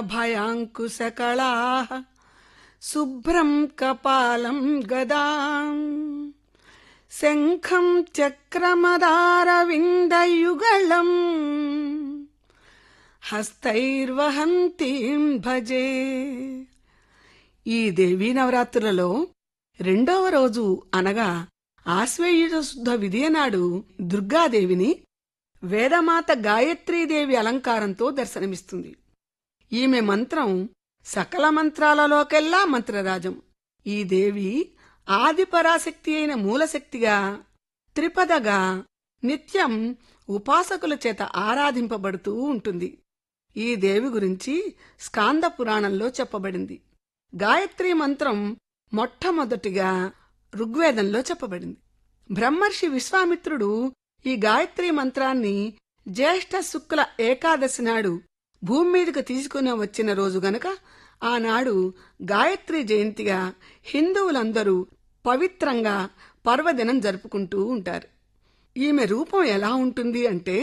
భయాంకుశకళాः శుభ్రం కపాలం గదాం శంఖం చక్రమదారవిందయుగళం హస్తైర్వహంతీం భజే ఈ దేవీ నవరాత్రులలో రెండవ రోజు అనగా ఆశ్వయుజ శుద్ధ విధియనాడు దుర్గాదేవిని వేదమాత గాయత్రీదేవి అలంకారంతో దర్శనమిస్తుంది ఈమె మంత్రం సకల మంత్రాలలోకెల్లా మంత్రరాజం ఈ దేవి ఆదిపరాశక్తి అయిన మూలశక్తిగా త్రిపదగా నిత్యం ఉపాసకుల చేత ఆరాధింపబడుతూ ఉంటుంది ఈ దేవి గురించి స్కాంద పురాణంలో చెప్పబడింది గాయత్రి మంత్రం మొట్టమొదటిగా ఋగ్వేదంలో చెప్పబడింది బ్రహ్మర్షి విశ్వామిత్రుడు ఈ గాయత్రి మంత్రాన్ని జ్యేష్ఠ శుక్ల ఏకాదశి నాడు భూమి మీదకు తీసుకుని వచ్చిన రోజు గనక ఆనాడు గాయత్రి జయంతిగా హిందువులందరూ పవిత్రంగా పర్వదినం జరుపుకుంటూ ఉంటారు ఈమె రూపం ఎలా ఉంటుంది అంటే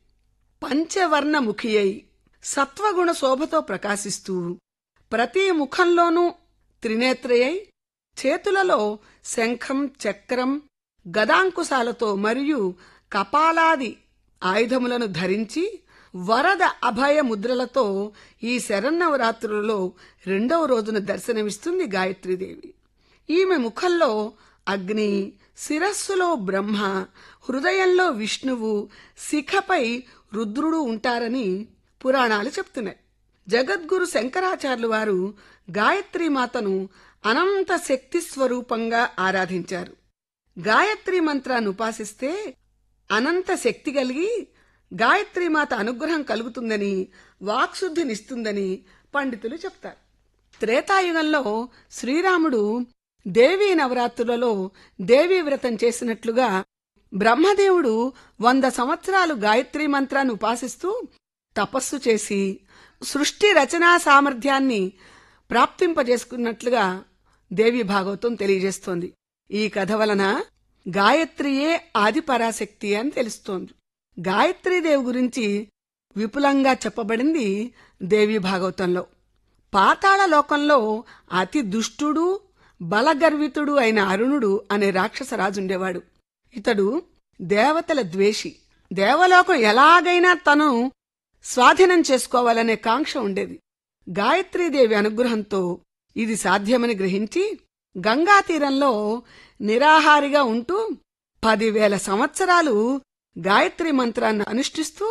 పంచవర్ణముఖి అయి సత్వగుణ శోభతో ప్రకాశిస్తూ ప్రతి ముఖంలోనూ త్రినేత్రయై చేతులలో శంఖం చక్రం గదాంకుశాలతో మరియు కపాలాది ఆయుధములను ధరించి వరద అభయ ముద్రలతో ఈ శరన్నవరాత్రులలో రెండవ రోజున దర్శనమిస్తుంది గాయత్రీదేవి ఈమె ముఖంలో అగ్ని శిరస్సులో బ్రహ్మ హృదయంలో విష్ణువు శిఖపై రుద్రుడు ఉంటారని పురాణాలు చెప్తున్నాయి జగద్గురు శంకరాచార్యులు వారు గాయత్రీ మాతను అనంత శక్తి స్వరూపంగా ఆరాధించారు గాయత్రి మంత్రాన్ని ఉపాసిస్తే అనంత శక్తి కలిగి గాయత్రి మాత అనుగ్రహం కలుగుతుందని వాక్శుద్ధినిస్తుందని పండితులు చెప్తారు త్రేతాయుగంలో శ్రీరాముడు దేవీ నవరాత్రులలో దేవీ వ్రతం చేసినట్లుగా బ్రహ్మదేవుడు వంద సంవత్సరాలు గాయత్రి మంత్రాన్ని ఉపాసిస్తూ తపస్సు చేసి సృష్టి రచనా సామర్థ్యాన్ని ప్రాప్తింపజేసుకున్నట్లుగా దేవి భాగవతం తెలియజేస్తోంది ఈ కథ వలన గాయత్రియే ఆది పరాశక్తి అని తెలుస్తోంది గాయత్రీదేవి గురించి విపులంగా చెప్పబడింది దేవి భాగవతంలో పాతాళ లోకంలో అతి దుష్టుడు బలగర్వితుడు అయిన అరుణుడు అనే రాక్షస రాజుండేవాడు ఇతడు దేవతల ద్వేషి దేవలోకం ఎలాగైనా తను స్వాధీనం చేసుకోవాలనే కాంక్ష ఉండేది గాయత్రీదేవి అనుగ్రహంతో ఇది సాధ్యమని గ్రహించి గంగా తీరంలో నిరాహారిగా ఉంటూ పదివేల సంవత్సరాలు గాయత్రి మంత్రాన్ని అనుష్ఠిస్తూ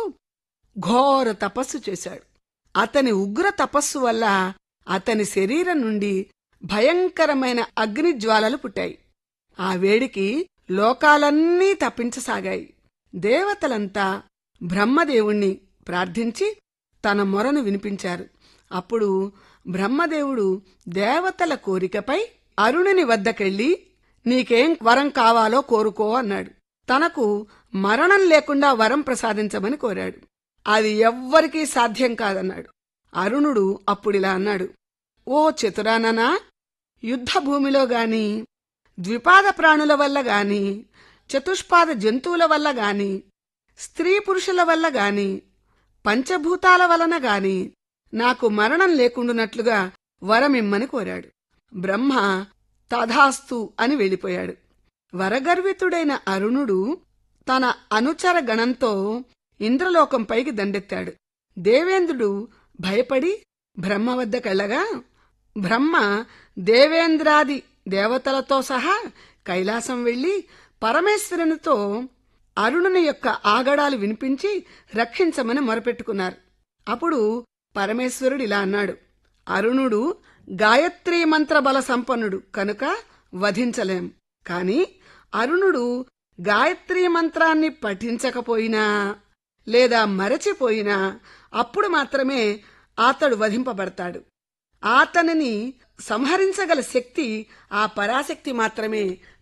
ఘోర తపస్సు చేశాడు అతని ఉగ్ర తపస్సు వల్ల అతని శరీరం నుండి భయంకరమైన అగ్ని జ్వాలలు పుట్టాయి ఆ వేడికి లోకాలన్నీ తప్పించసాగాయి దేవతలంతా బ్రహ్మదేవుణ్ణి ప్రార్థించి తన మొరను వినిపించారు అప్పుడు బ్రహ్మదేవుడు దేవతల కోరికపై అరుణుని వద్దకెళ్ళి నీకేం వరం కావాలో కోరుకో అన్నాడు తనకు మరణం లేకుండా వరం ప్రసాదించమని కోరాడు అది ఎవ్వరికీ సాధ్యం కాదన్నాడు అరుణుడు అప్పుడిలా అన్నాడు ఓ చతురాననా యుద్ధ భూమిలో గాని ద్విపాద ప్రాణుల వల్ల గాని చతుష్పాద జంతువుల వల్ల గాని స్త్రీ పురుషుల వల్ల గాని పంచభూతాల వలన గాని నాకు మరణం లేకుండునట్లుగా వరమిమ్మని కోరాడు బ్రహ్మ తథాస్తు అని వెళ్ళిపోయాడు వరగర్వితుడైన అరుణుడు తన అనుచర గణంతో ఇంద్రలోకంపైకి దండెత్తాడు దేవేంద్రుడు భయపడి బ్రహ్మ వద్దకెళ్ళగా బ్రహ్మ దేవేంద్రాది దేవతలతో సహా కైలాసం వెళ్లి పరమేశ్వరునితో అరుణుని యొక్క ఆగడాలు వినిపించి రక్షించమని మొరపెట్టుకున్నారు అప్పుడు పరమేశ్వరుడు ఇలా అన్నాడు అరుణుడు గాయత్రీ మంత్ర బల సంపన్నుడు కనుక వధించలేం కాని అరుణుడు గాయత్రీ మంత్రాన్ని పఠించకపోయినా లేదా మరచిపోయినా అప్పుడు మాత్రమే అతడు వధింపబడతాడు అతనిని సంహరించగల శక్తి ఆ పరాశక్తి మాత్రమే